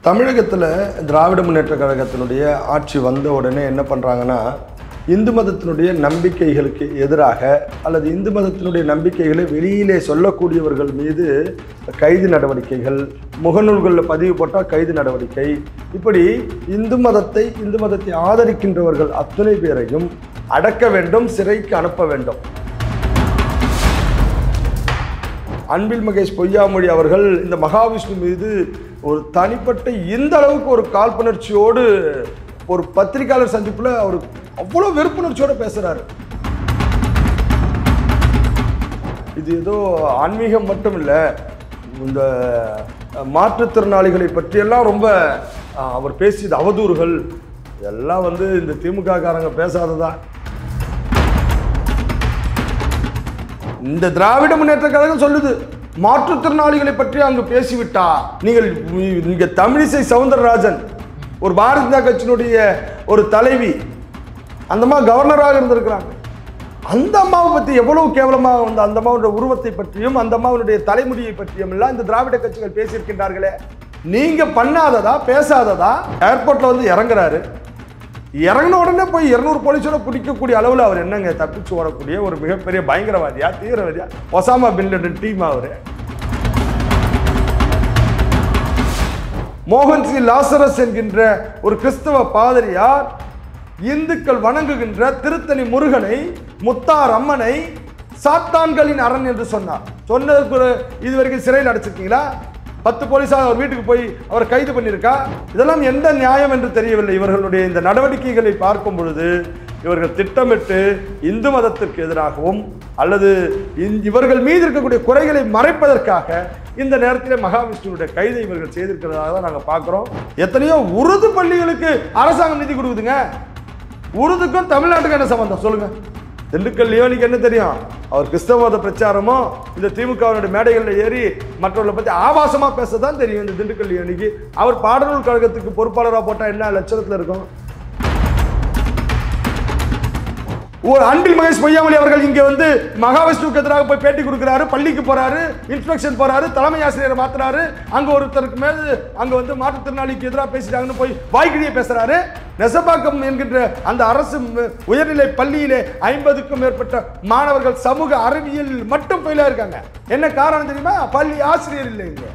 தமிழகத்தில் திராவிட முன்னேற்ற கழகத்தினுடைய ஆட்சி வந்த உடனே என்ன பண்ணுறாங்கன்னா இந்து மதத்தினுடைய நம்பிக்கைகளுக்கு எதிராக அல்லது இந்து மதத்தினுடைய நம்பிக்கைகளை வெளியிலே சொல்லக்கூடியவர்கள் மீது கைது நடவடிக்கைகள் முகநூல்களில் பதிவு போட்டால் கைது நடவடிக்கை இப்படி இந்து மதத்தை இந்து மதத்தை ஆதரிக்கின்றவர்கள் அத்தனை பேரையும் அடக்க வேண்டும் சிறைக்கு அனுப்ப வேண்டும் அன்பில் மகேஷ் பொய்யாமொழி அவர்கள் இந்த மகாவிஷ்ணு மீது ஒரு தனிப்பட்ட இந்த அளவுக்கு ஒரு காழ்ப்புணர்ச்சியோடு ஒரு பத்திரிகையாளர் சந்திப்பில் அவர் அவ்வளோ வெறுப்புணர்ச்சியோடு பேசுகிறாரு இது ஏதோ ஆன்மீகம் மட்டும் இல்லை இந்த மாற்றுத்திறனாளிகளை பற்றியெல்லாம் ரொம்ப அஹ், அவர் பேசியது அவதூறுகள் இதெல்லாம் வந்து இந்த திமுக காரங்க பேசாததா இந்த திராவிட முன்னேற்ற கழகம் சொல்லுது மாற்றுத்திறனாளிகளை பற்றி அங்கு பேசிவிட்டா நீங்கள் இங்க தமிழிசை சவுந்தரராஜன் ஒரு பாரதிய ஜனதா கட்சியினுடைய ஒரு தலைவி அந்த அம்மா கவர்னராக இருந்திருக்கிறாங்க அந்த அம்மாவை பற்றி எவ்வளவு கேவலமாக வந்து அந்த அம்மாவுடைய உருவத்தை பற்றியும் அந்த அம்மாவுடைய தலைமுடியை பற்றியும் எல்லாம் இந்த திராவிட கட்சிகள் பேசியிருக்கின்றார்களே நீங்க பண்ணாததா பேசாததா ஏர்போர்ட்ல வந்து இறங்குறாரு இறங்கின உடனே போய் இருநூறு போலீஸோட பிடிக்கக்கூடிய அளவில் அவர் என்னங்க தப்பிச்சு ஓடக்கூடிய ஒரு மிகப்பெரிய பயங்கரவாதியா தீவிரவாதியா ஒசாமா பின் லாடன் டீம் அவர் மோகன் சி லாசரஸ் என்கின்ற ஒரு கிறிஸ்தவ பாதிரியார் இந்துக்கள் வணங்குகின்ற திருத்தணி முருகனை முத்தார் அம்மனை சாத்தான்களின் அரண் என்று சொன்னார் சொன்னதுக்கு ஒரு இது வரைக்கும் சிறையில் அடைச்சிருக்கீங்களா பத்து போலீஸார் அவர் வீட்டுக்கு போய் அவர் கைது பண்ணியிருக்கா இதெல்லாம் எந்த நியாயம் என்று தெரியவில்லை இவர்களுடைய இந்த நடவடிக்கைகளை பார்க்கும் பொழுது இவர்கள் திட்டமிட்டு இந்து மதத்திற்கு எதிராகவும் அல்லது இந்த- இவர்கள் மீது இருக்கக்கூடிய குறைகளை மறைப்பதற்காக இந்த நேரத்தில் மகாவிஷ்ணுவுடைய கைதை இவர்கள் செய்திருக்கிறதாக தான் நாங்கள் பார்க்குறோம் எத்தனையோ உருது பள்ளிகளுக்கு அரசாங்கம் நிதி கொடுக்குதுங்க உருதுக்கும் தமிழ்நாட்டுக்கும் என்ன சம்பந்தம் சொல்லுங்க திண்டுக்கல் லியோனிக்கு என்ன தெரியும் அவர் கிறிஸ்தவ மத பிரச்சாரமோ இந்த திமுகவினுடைய மேடைகளில் ஏறி மற்றவர்களை பற்றி ஆபாசமா பேச தான் தெரியும் இந்த திண்டுக்கல் லியோனிக்கு அவர் பாடநூல் கழகத்துக்கு பொறுப்பாளராக போட்டால் என்ன லட்சணத்தில் இருக்கும் ஒரு அன்பில் மகேஷ் பொய்யாமொழி அவர்கள் இங்க வந்து மகாவிஷ்ணுவுக்கு எதிராக போய் பேட்டி கொடுக்குறாரு பள்ளிக்கு போறாரு இன்ஸ்பெக்ஷன் போறாரு தலைமை ஆசிரியரை மாத்துறாரு அங்க ஒருத்தருக்கு மேல அங்க வந்து மாற்றுத்திறனாளிக்கு எதிராக பேசிட்டாங்கன்னு போய் வாய்க்கிழியே பேசுறாரு நெசப்பாக்கம் என்கின்ற அந்த அரசு ம- உயர்நிலை பள்ளியிலே ஐம்பதுக்கும் மேற்பட்ட மாணவர்கள் சமூக அறிவியல் மட்டும் ஃபெயிலா இருக்காங்க என்ன காரணம் தெரியுமா பள்ளி ஆசிரியர் இல்லை இங்க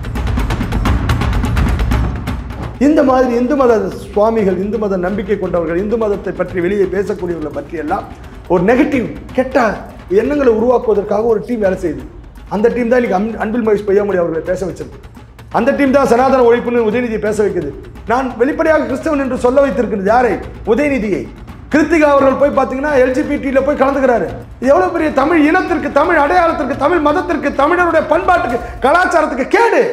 இந்த மாதிரி இந்து மத சுவாமிகள் இந்து மத நம்பிக்கை கொண்டவர்கள் இந்து மதத்தை பற்றி வெளியே பேசக்கூடியவர்களை பற்றி எல்லாம் ஒரு நெகட்டிவ் கெட்ட எண்ணங்களை உருவாக்குவதற்காக ஒரு டீம் வேலை செய்யுது அந்த டீம் தான் இன்னைக்கு அன்- அன்பில் மகேஷ் பொய்யாமொழி அவர்களை பேச வச்சிருக்கு அந்த டீம் தான் சனாதன ஒழிப்புன்னு உதயநிதியை பேச வைக்குது நான் வெளிப்படையாக கிறிஸ்தவன் என்று சொல்ல வைத்திருக்கிறது யாரை உதயநிதியை கிருத்திகா அவர்கள் போய் பார்த்தீங்கன்னா எல்ஜிபிடியில் போய் கலந்துக்கிறாரு இது எவ்வளவு பெரிய தமிழ் இனத்திற்கு தமிழ் அடையாளத்திற்கு தமிழ் மதத்திற்கு தமிழருடைய பண்பாட்டுக்கு கலாச்சாரத்துக்கு கேடு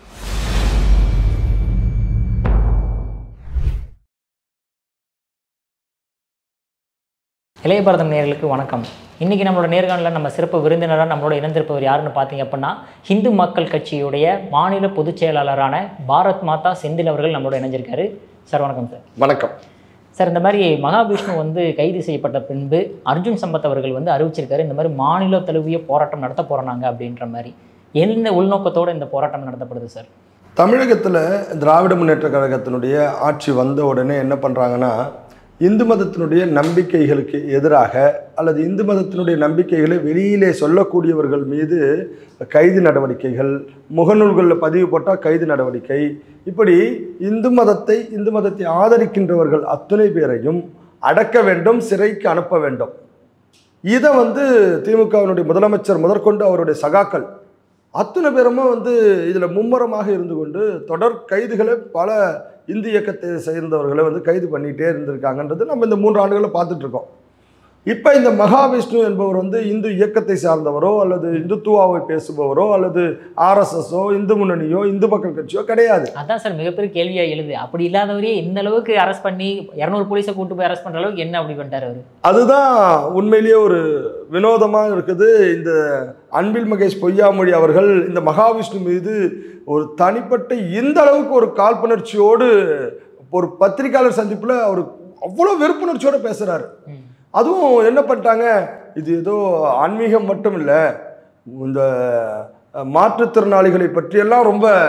இளைய பாரதம் நேயர்களுக்கு வணக்கம் இன்றைக்கி நம்மளோட நேர்காணலில் நம்ம சிறப்பு விருந்தினராக நம்மளோட இணைந்திருப்பவர் யாருன்னு பார்த்தீங்க அப்படின்னா ஹிந்து மக்கள் கட்சியுடைய மாநில பொதுச் செயலாளரான பாரத் மாதா செந்தில் அவர்கள் நம்மளோட இணைஞ்சிருக்காரு சார் வணக்கம் சார் வணக்கம் சார் இந்த மாதிரி மகாவிஷ்ணு வந்து கைது செய்யப்பட்ட பின்பு அர்ஜுன் சம்பத் அவர்கள் வந்து அறிவிச்சிருக்காரு இந்த மாதிரி மாநில தழுவிய போராட்டம் நடத்த போகிறாங்க அப்படின்ற மாதிரி என்ன உள்நோக்கத்தோடு இந்த போராட்டம் நடத்தப்படுது சார் தமிழகத்தில் திராவிட முன்னேற்ற கழகத்தினுடைய ஆட்சி வந்த உடனே என்ன பண்ணுறாங்கன்னா இந்து மதத்தினுடைய நம்பிக்கைகளுக்கு எதிராக அல்லது இந்து மதத்தினுடைய நம்பிக்கைகளை வெளியிலே சொல்லக்கூடியவர்கள் மீது கைது நடவடிக்கைகள் முகநூல்களில் பதிவு போட்டால் கைது நடவடிக்கை இப்படி இந்து மதத்தை இந்து மதத்தை ஆதரிக்கின்றவர்கள் அத்தனை பேரையும் அடக்க வேண்டும் சிறைக்கு அனுப்ப வேண்டும் இதை வந்து திமுகவினுடைய முதலமைச்சர் முதற்கொண்டு அவருடைய சகாக்கள் அத்தனை பேருமே வந்து இதில் மும்முரமாக இருந்து கொண்டு தொடர் கைதுகளை பல இந்து இயக்கத்தை சேர்ந்தவர்களை வந்து கைது பண்ணிகிட்டே இருந்திருக்காங்கன்றது நம்ம இந்த மூன்று ஆண்டுகளை பார்த்துட்டு இருக்கோம் இப்போ இந்த மகாவிஷ்ணு என்பவர் வந்து இந்து இயக்கத்தை சார்ந்தவரோ அல்லது இந்துத்துவாவை பேசுபவரோ அல்லது ஆர்எஸ்எஸோ இந்து முன்னணியோ இந்து மக்கள் கட்சியோ கிடையாது அதான் சார் மிகப்பெரிய கேள்வியாக எழுது அப்படி இல்லாதவரே இந்த அளவுக்கு அரெஸ்ட் பண்ணி இரநூறு போலீஸை கூட்டு போய் அரெஸ்ட் பண்ணுற அளவுக்கு என்ன அப்படி பண்ணிட்டார் அவர் அதுதான் உண்மையிலேயே ஒரு வினோதமாக இருக்குது இந்த அன்பில் மகேஷ் பொய்யாமொழி அவர்கள் இந்த மகாவிஷ்ணு மீது ஒரு தனிப்பட்ட இந்த அளவுக்கு ஒரு காழ்ப்புணர்ச்சியோடு ஒரு பத்திரிகையாளர் சந்திப்பில் அவர் அவ்வளோ வெறுப்புணர்ச்சியோடு பேசுகிறாரு அதுவும் என்ன பண்ணிட்டாங்க இது ஏதோ ஆன்மீகம் மட்டும் இல்லை இந்த அஹ், மாற்றுத்திறனாளிகளை பற்றியெல்லாம் ரொம்ப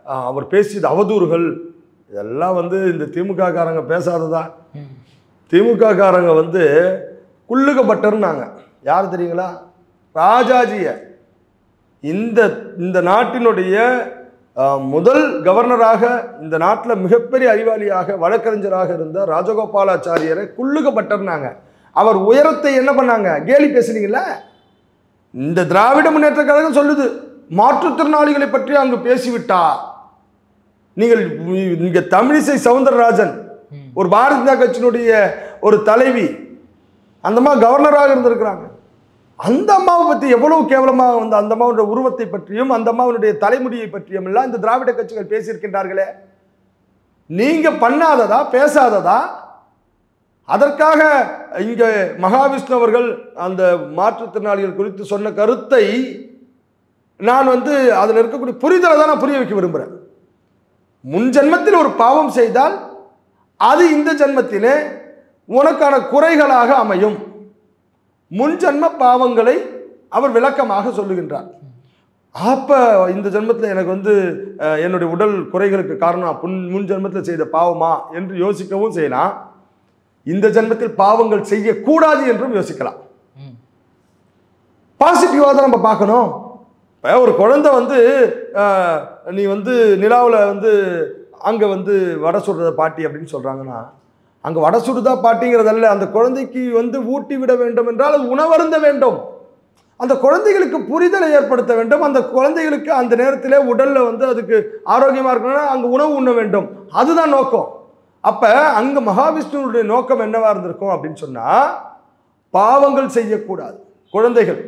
ஆஹ், அவர் பேசியது அவதூறுகள் இதெல்லாம் வந்து இந்த திமுக காரங்க பேசாததா ம். திமுக காரங்க வந்து குள்ளுக பட்டர்னாங்க யார் தெரியுங்களா ராஜாஜிய இந்த இந்த நாட்டினுடைய ஆஹ், முதல் கவர்னராக இந்த நாட்டில் மிகப்பெரிய அறிவாளியாக வழக்கறிஞராக இருந்த ராஜகோபாலாச்சாரியரை குள்ளுக பட்டர்னாங்க அவர் உயரத்தை என்ன பண்ணாங்க கேலி பேசுனீங்கல்ல இந்த திராவிட முன்னேற்ற கழகம் சொல்லுது மாற்றுத்திறனாளிகளை பற்றி அங்கு பேசிவிட்டார் நீங்கள் இங்க தமிழிசை சவுந்தரராஜன் ம். ஒரு பாரதிய ஜனதா கட்சியினுடைய ஒரு தலைவி அந்த அம்மா கவர்னராக இருந்திருக்கிறாங்க அந்த அம்மாவை பற்றி எவ்வளவு கேவலமாக வந்து அந்த அம்மாவுடைய உருவத்தை பற்றியும் அந்த அம்மாவுடைய தலைமுடியை பற்றியும் எல்லாம் இந்த திராவிட கட்சிகள் பேசியிருக்கின்றார்களே நீங்க பண்ணாததா பேசாததா அதற்காக இங்க மகாவிஷ்ணு அவர்கள் அந்த மாற்றுத்திறனாளிகள் குறித்து சொன்ன கருத்தை நான் வந்து அதில் இருக்கக்கூடிய புரிதலை தான் நான் புரிய வைக்க விரும்புகிறேன் முன் ஜென்மத்தில் ஒரு பாவம் செய்தால் அது இந்த ஜென்மத்திலே உனக்கான குறைகளாக அமையும் முன் ஜென்ம பாவங்களை அவர் விளக்கமாக சொல்லுகின்றார் அப்போ இந்த ஜென்மத்தில் எனக்கு வந்து அஹ், என்னுடைய உடல் குறைகளுக்கு காரணம் புன் முன் ஜென்மத்தில் செய்த பாவமா என்று யோசிக்கவும் செய்யலாம் இந்த ஜென்மத்தில் பாவங்கள் செய்யக்கூடாது என்றும் யோசிக்கலாம் ம். பாசிட்டிவாக தான் நம்ம பார்க்கணும் இப்போ ஒரு குழந்தை வந்து ஆஹ், நீ வந்து நிலாவில் வந்து அங்கே வந்து வடை சுடுறத பாட்டி அப்படின்னு சொல்கிறாங்கன்னா அங்கே வடை சுடுதா பாட்டிங்கிறதல்ல அந்த குழந்தைக்கு வந்து ஊட்டி விட வேண்டும் என்றால் அது உணவருந்த வேண்டும் அந்த குழந்தைகளுக்கு புரிதலை ஏற்படுத்த வேண்டும் அந்த குழந்தைகளுக்கு அந்த நேரத்திலே உடலில் வந்து அதுக்கு ஆரோக்கியமாக இருக்கணும்னா அங்கே உணவு உண்ண வேண்டும் அதுதான் நோக்கம் அப்போ அங்கே மகாவிஷ்ணுனுடைய நோக்கம் என்னவா இருந்திருக்கும் அப்படின்னு சொன்னால் பாவங்கள் செய்யக்கூடாது குழந்தைகள்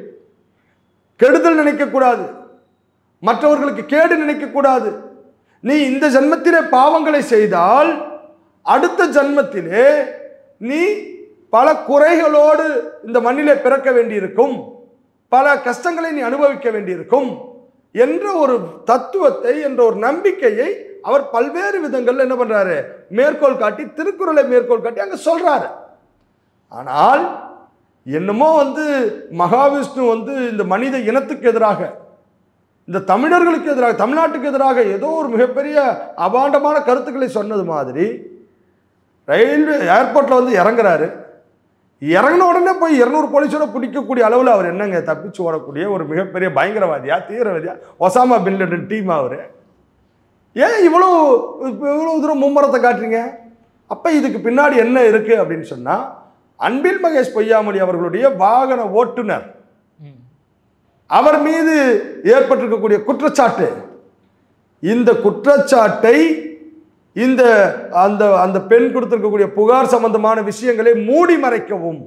கெடுதல் நினைக்கக்கூடாது மற்றவர்களுக்கு கேடு நினைக்கக்கூடாது நீ இந்த ஜென்மத்திலே பாவங்களை செய்தால் அடுத்த ஜென்மத்திலே நீ பல குறைகளோடு இந்த மண்ணிலே பிறக்க வேண்டியிருக்கும் பல கஷ்டங்களை நீ அனுபவிக்க வேண்டியிருக்கும் என்ற ஒரு தத்துவத்தை என்ற ஒரு நம்பிக்கையை அவர் பல்வேறு விதங்கள்ல என்ன பண்றாரு மேற்கோள் காட்டி திருக்குறளை மேற்கோள் காட்டி அங்க சொல்றாரு ஆனால் என்னமோ வந்து மகாவிஷ்ணு வந்து இந்த மனித இனத்துக்கு எதிராக இந்த தமிழர்களுக்கு எதிராக தமிழ்நாட்டுக்கு எதிராக ஏதோ ஒரு மிகப்பெரிய அபாண்டமான கருத்துக்களை சொன்னது மாதிரி ரயில்வே ஏர்போர்ட்டில் வந்து இறங்குறாரு இறங்கின உடனே போய் இரநூறு போலீஸோட பிடிக்கக்கூடிய அளவில் அவர் என்னங்க தப்பிச்சு ஓடக்கூடிய ஒரு மிகப்பெரிய பயங்கரவாதியா தீவிரவாதியா ஒசாமா பின் லேடன் டீம் அவர் ஏன் இவ்வளோ இவ்வளோ தூரம் மும்மரத்தை காட்டுறீங்க அப்போ இதுக்கு பின்னாடி என்ன இருக்குது அப்படின்னு சொன்னால் அன்பில் மகேஷ் பொய்யாமொழி அவர்களுடைய வாகன ஓட்டுநர் ம். அவர் மீது ஏற்பட்டிருக்கக்கூடிய குற்றச்சாட்டு இந்த குற்றச்சாட்டை இந்த அந்த அந்த பெண் கொடுத்திருக்கக்கூடிய புகார் சம்பந்தமான விஷயங்களை மூடி மறைக்கவும்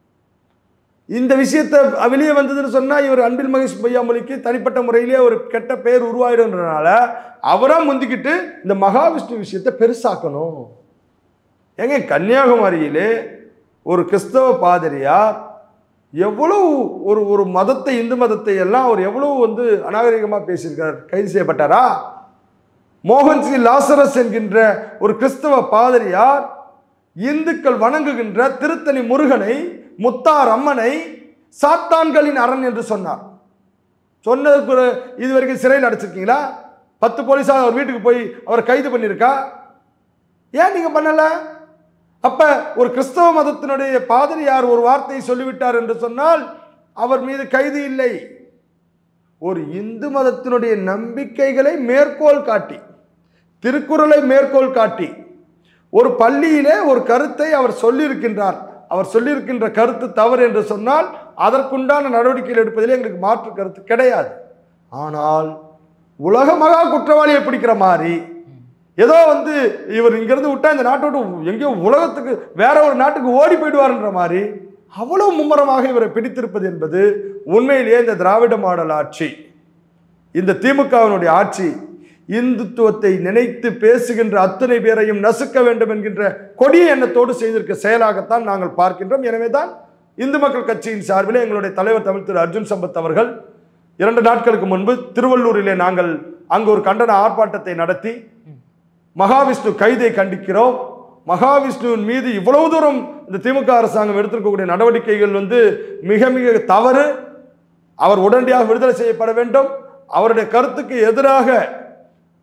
இந்த விஷயத்தை வெளியே வந்ததுன்னு சொன்னா இவர் அன்பில் மகேஷ் பொய்யாமொழிக்கு தனிப்பட்ட முறையிலே ஒரு கெட்ட பெயர் உருவாயிடுன்றனால அவரா முந்திக்கிட்டு இந்த மகாவிஷ்ணு விஷயத்தை பெருசாக்கணும் ஏங்க கன்னியாகுமரியிலே ஒரு கிறிஸ்தவ பாதிரியார் எவ்வளவு ஒரு ஒரு மதத்தை இந்து மதத்தை எல்லாம் அவர் எவ்வளவு வந்து அநாகரிகமாக பேசியிருக்கார் கைது செய்யப்பட்டாரா மோகன் சி லாசரஸ் என்கின்ற ஒரு கிறிஸ்தவ பாதிரியார் இந்துக்கள் வணங்குகின்ற திருத்தணி முருகனை முத்தார் அம்மனை சாத்தான்களின் அரண் என்று சொன்னார் சொன்னதுக்கு ஒரு இது வரைக்கும் சிறையில் அடைச்சிருக்கீங்களா பத்து போலீஸார் அவர் வீட்டுக்கு போய் அவரை கைது பண்ணியிருக்கா ஏன் நீங்க பண்ணல அப்ப ஒரு கிறிஸ்தவ மதத்தினுடைய பாதிரியார் ஒரு வார்த்தையை சொல்லிவிட்டார் என்று சொன்னால் அவர் மீது கைது இல்லை ஒரு இந்து மதத்தினுடைய நம்பிக்கைகளை மேற்கோள் காட்டி திருக்குறளை மேற்கோள் காட்டி ஒரு பள்ளியிலே ஒரு கருத்தை அவர் சொல்லியிருக்கின்றார் அவர் சொல்லியிருக்கின்ற கருத்து தவறு என்று சொன்னால் அதற்குண்டான நடவடிக்கைகள் எடுப்பதில் எங்களுக்கு மாற்று கருத்து கிடையாது ஆனால் உலக மகா குற்றவாளியை பிடிக்கிற மாதிரி ஏதோ வந்து இவர் இங்கிருந்து விட்டா இந்த நாட்டை விட்டு எங்கேயோ உலகத்துக்கு வேற ஒரு நாட்டுக்கு ஓடி போயிடுவார்ன்ற மாதிரி அவ்வளவு மும்முரமாக இவரை பிடித்திருப்பது என்பது உண்மையிலேயே இந்த திராவிட மாடல் ஆட்சி இந்த திமுகவினுடைய ஆட்சி இந்துத்துவத்தை நினைத்து பேசுகின்ற அத்தனை பேரையும் நசுக்க வேண்டும் என்கின்ற கொடிய எண்ணத்தோடு செய்திருக்க செயலாகத்தான் நாங்கள் பார்க்கின்றோம் எனவே தான் இந்து மக்கள் கட்சியின் சார்பிலே எங்களுடைய தலைவர் தமிழ் திரு அர்ஜுன் சம்பத் அவர்கள் இரண்டு நாட்களுக்கு முன்பு திருவள்ளூரிலே நாங்கள் அங்கு ஒரு கண்டன ஆர்ப்பாட்டத்தை நடத்தி மகாவிஷ்ணு கைதை கண்டிக்கிறோம் மகாவிஷ்ணுவின் மீது இவ்வளவு தூரம் இந்த திமுக அரசாங்கம் எடுத்திருக்கக்கூடிய நடவடிக்கைகள் வந்து மிக மிக தவறு அவர் உடனடியாக விடுதலை செய்யப்பட வேண்டும் அவருடைய கருத்துக்கு எதிராக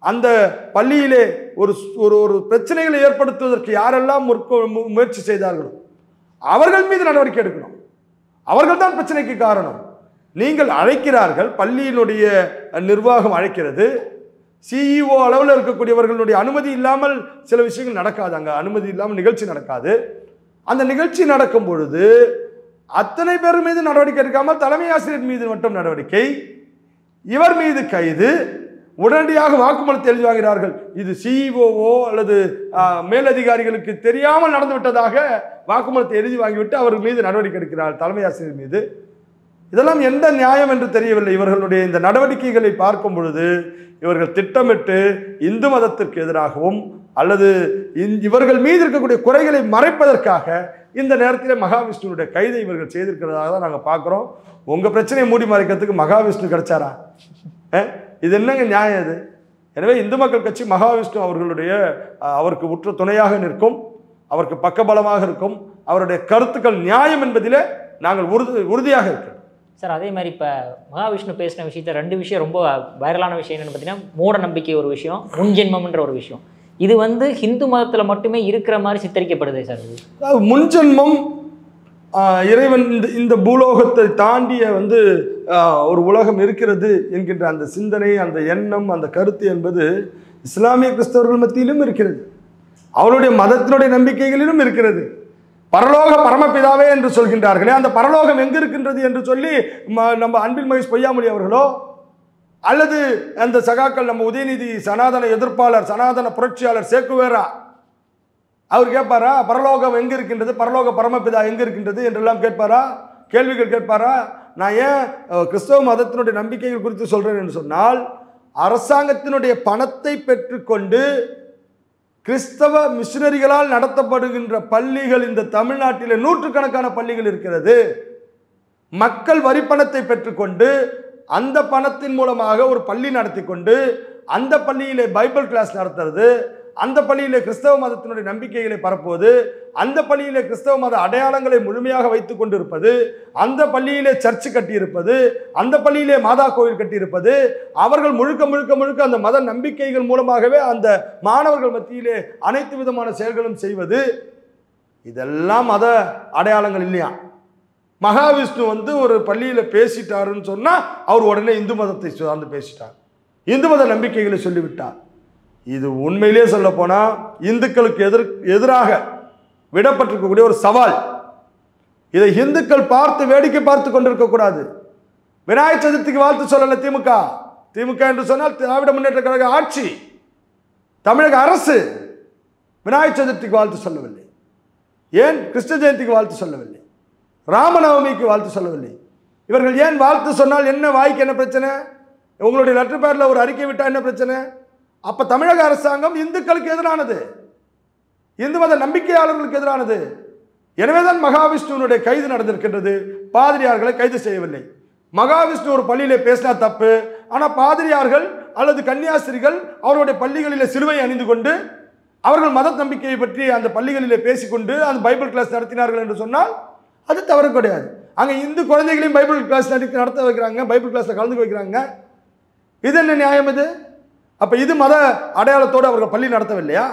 அந்த பள்ளியிலே ஒரு ஒரு ஒரு பிரச்சனைகளை ஏற்படுத்துவதற்கு யாரெல்லாம் முற்கொ- மு- முயற்சி செய்தார்களோ அவர்கள் மீது நடவடிக்கை எடுக்கணும் அவர்கள் தான் பிரச்சனைக்கு காரணம் நீங்கள் அழைக்கிறார்கள் பள்ளியினுடைய நிர்வாகம் அழைக்கிறது சிஇஓ அளவில் இருக்கக்கூடியவர்களுடைய அனுமதி இல்லாமல் சில விஷயங்கள் நடக்காது அங்கே அனுமதி இல்லாமல் நிகழ்ச்சி நடக்காது அந்த நிகழ்ச்சி நடக்கும் பொழுது அத்தனை பேர் மீது நடவடிக்கை எடுக்காமல் தலைமை ஆசிரியர் மீது மட்டும் நடவடிக்கை இவர் மீது கைது உடனடியாக வாக்குமூலத்தை எழுதி வாங்கிறார்கள் இது சிஇஓஓ அல்லது ஆ, மேலதிகாரிகளுக்கு தெரியாமல் நடந்து விட்டதாக வாக்குமூலத்தை எழுதி வாங்கிவிட்டு அவர் மீது நடவடிக்கை எடுக்கிறார் தலைமை ஆசிரியர் மீது இதெல்லாம் எந்த நியாயம் என்று தெரியவில்லை இவர்களுடைய இந்த நடவடிக்கைகளை பார்க்கும் பொழுது இவர்கள் திட்டமிட்டு இந்து மதத்திற்கு எதிராகவும் அல்லது இந்த- இவர்கள் மீது இருக்கக்கூடிய குறைகளை மறைப்பதற்காக இந்த நேரத்தில் மகாவிஷ்ணுவுடைய கைதை இவர்கள் செய்திருக்கிறதாக தான் நாங்கள் பார்க்குறோம் உங்கள் பிரச்சனையை மூடி மறைக்கிறதுக்கு மகாவிஷ்ணு கிடைச்சாரா அஹ்? இது என்னங்க நியாயம் இது எனவே இந்து மக்கள் கட்சி மகாவிஷ்ணு அவர்களுடைய அஹ், அவருக்கு உற்ற துணையாக நிற்கும் அவருக்கு பக்கபலமாக இருக்கும் அவருடைய கருத்துக்கள் நியாயம் என்பதிலே நாங்கள் உறுதி உறுதியாக இருக்கிறோம் சார் அதே மாதிரி இப்போ மகாவிஷ்ணு பேசின விஷயத்த ரெண்டு விஷயம் ரொம்ப வைரலான விஷயம் என்னன்னு பார்த்தீங்கன்னா மூட நம்பிக்கை ஒரு விஷயம் முன்ஜென்மம்ன்ற ஒரு விஷயம் இது வந்து ஹிந்து மதத்தில் மட்டுமே இருக்கிற மாதிரி சித்தரிக்கப்படுதே சார் இது அதாவது முன்ஜென்மம் ஆஹ், இறைவன் இந்த இந்த பூலோகத்தை தாண்டிய வந்து ஆஹ், ஒரு உலகம் இருக்கிறது என்கின்ற அந்த சிந்தனை அந்த எண்ணம் அந்த கருத்து என்பது இஸ்லாமிய கிறிஸ்தவர்கள் மத்தியிலும் இருக்கிறது அவருடைய மதத்தினுடைய நம்பிக்கைகளிலும் இருக்கிறது பரலோக பரமபிதாவே என்று சொல்கின்றார்களே அந்த பரலோகம் எங்க இருக்கின்றது என்று சொல்லி ம- நம்ம அன்பில் மகேஷ் பொய்யாமொழி அவர்களோ அல்லது அந்த சகாக்கள் நம்ம உதயநிதி சனாதன எதிர்ப்பாளர் சனாதன புரட்சியாளர் சேக்குவேரா அவர் கேட்பாரா பரலோகம் எங்க இருக்கின்றது பரலோக பரமபிதா எங்க இருக்கின்றது என்றெல்லாம் கேட்பாரா கேள்விகள் கேட்பாரா நான் ஏன் அஹ், கிறிஸ்தவ மதத்தினுடைய நம்பிக்கைகள் குறித்து சொல்றேன் என்று சொன்னால் அரசாங்கத்தினுடைய பணத்தை பெற்றுக்கொண்டு கிறிஸ்தவ மிஷினரிகளால் நடத்தப்படுகின்ற பள்ளிகள் இந்த தமிழ்நாட்டில் நூற்றுக்கணக்கான பள்ளிகள் இருக்கிறது மக்கள் வரி பணத்தை பெற்றுக்கொண்டு அந்த பணத்தின் மூலமாக ஒரு பள்ளி நடத்தி கொண்டு அந்த பள்ளியிலே பைபிள் கிளாஸ் நடத்துறது அந்த பள்ளியிலே கிறிஸ்தவ மதத்தினுடைய நம்பிக்கைகளை பரப்புவது அந்த பள்ளியிலே கிறிஸ்தவ மத அடையாளங்களை முழுமையாக வைத்துக் கொண்டிருப்பது அந்த பள்ளியிலே சர்ச்சு கட்டியிருப்பது அந்த பள்ளியிலே மாதா கோவில் கட்டியிருப்பது அவர்கள் முழுக்க முழுக்க முழுக்க அந்த மத நம்பிக்கைகள் மூலமாகவே அந்த மாணவர்கள் மத்தியிலே அனைத்து விதமான செயல்களும் செய்வது இதெல்லாம் மத அடையாளங்கள் இல்லையா மகாவிஷ்ணு வந்து ஒரு பள்ளியில் பேசிட்டாருன்னு சொன்னால் அவர் உடனே இந்து மதத்தை சார்ந்து பேசிட்டார் இந்து மத நம்பிக்கைகளை சொல்லிவிட்டார் இது உண்மையிலே சொல்ல போனால் இந்துக்களுக்கு எதிர் எதிராக விடப்பட்டிருக்கக்கூடிய ஒரு சவால் இதை இந்துக்கள் பார்த்து வேடிக்கை பார்த்து கொண்டிருக்கக்கூடாது விநாயகர் சதுர்த்திக்கு வாழ்த்து சொல்லல திமுக திமுக என்று சொன்னால் திராவிட முன்னேற்ற கழக ஆட்சி தமிழக அரசு விநாயகர் சதுர்த்திக்கு வாழ்த்து சொல்லவில்லை ஏன் கிருஷ்ண ஜெயந்திக்கு வாழ்த்து சொல்லவில்லை ராமநவமிக்கு வாழ்த்து சொல்லவில்லை இவர்கள் ஏன் வாழ்த்து சொன்னால் என்ன வாய்க்கு என்ன பிரச்சனை உங்களுடைய லெட்டர் பேரில் ஒரு அறிக்கை விட்டால் என்ன பிரச்சனை அப்போ தமிழக அரசாங்கம் இந்துக்களுக்கு எதிரானது இந்து மத நம்பிக்கையாளர்களுக்கு எதிரானது எனவேதான் மகாவிஷ்ணுவனுடைய கைது நடந்திருக்கின்றது பாதிரியார்களை கைது செய்யவில்லை மகாவிஷ்ணு ஒரு பள்ளியிலே பேசினா தப்பு ஆனால் பாதிரியார்கள் அல்லது கன்னியாஸ்திரிகள் அவருடைய பள்ளிகளிலே சிலுவை அணிந்து கொண்டு அவர்கள் மத நம்பிக்கையை பற்றி அந்த பள்ளிகளிலே பேசிக்கொண்டு அந்த பைபிள் கிளாஸ் நடத்தினார்கள் என்று சொன்னால் அது தவறு கிடையாது அங்கே இந்து குழந்தைகளையும் பைபிள் கிளாஸ் நடத்தி நடத்த வைக்கிறாங்க பைபிள் கிளாஸில் கலந்து வைக்கிறாங்க இது என்ன நியாயம் இது அப்போ இது மத அடையாளத்தோடு அவர்கள் பள்ளி நடத்தவில்லையா